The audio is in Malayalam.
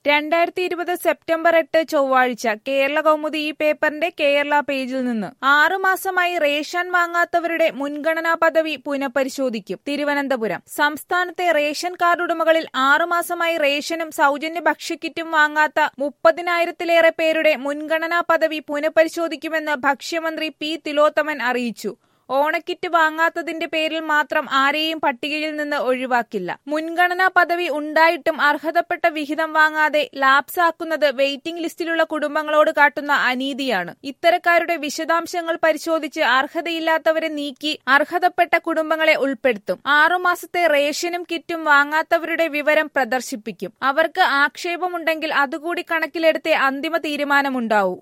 രണ്ടായിരത്തി ഇരുപത് സെപ്റ്റംബർ എട്ട് ചൊവ്വാഴ്ച കേരള കൗമുദി ഈ പേപ്പറിന്റെ കേരള പേജിൽ നിന്ന് ആറുമാസമായി റേഷൻ വാങ്ങാത്തവരുടെ മുൻഗണനാ പദവി പുനഃപരിശോധിക്കും തിരുവനന്തപുരം സംസ്ഥാനത്തെ റേഷൻ കാർഡ് ഉടമകളിൽ ആറുമാസമായി റേഷനും സൗജന്യ ഭക്ഷ്യക്കിറ്റും വാങ്ങാത്ത മുപ്പതിനായിരത്തിലേറെ പേരുടെ മുൻഗണനാ പദവി പുനഃപരിശോധിക്കുമെന്ന് ഭക്ഷ്യമന്ത്രി പി തിലോത്തമൻ അറിയിച്ചു ഓണക്കിറ്റ് വാങ്ങാത്തതിന്റെ പേരിൽ മാത്രം ആരെയും പട്ടികയിൽ നിന്ന് ഒഴിവാക്കില്ല മുൻഗണനാ പദവി ഉണ്ടായിട്ടും അർഹതപ്പെട്ട വിഹിതം വാങ്ങാതെ ലാപ്സാക്കുന്നത് വെയിറ്റിംഗ് ലിസ്റ്റിലുള്ള കുടുംബങ്ങളോട് കാട്ടുന്ന അനീതിയാണ് ഇത്തരക്കാരുടെ വിശദാംശങ്ങൾ പരിശോധിച്ച് അർഹതയില്ലാത്തവരെ നീക്കി അർഹതപ്പെട്ട കുടുംബങ്ങളെ ഉൾപ്പെടുത്തും ആറുമാസത്തെ റേഷനും കിറ്റും വാങ്ങാത്തവരുടെ വിവരം പ്രദർശിപ്പിക്കും അവർക്ക് ആക്ഷേപമുണ്ടെങ്കിൽ അതുകൂടി കണക്കിലെടുത്തേ അന്തിമ തീരുമാനമുണ്ടാവൂ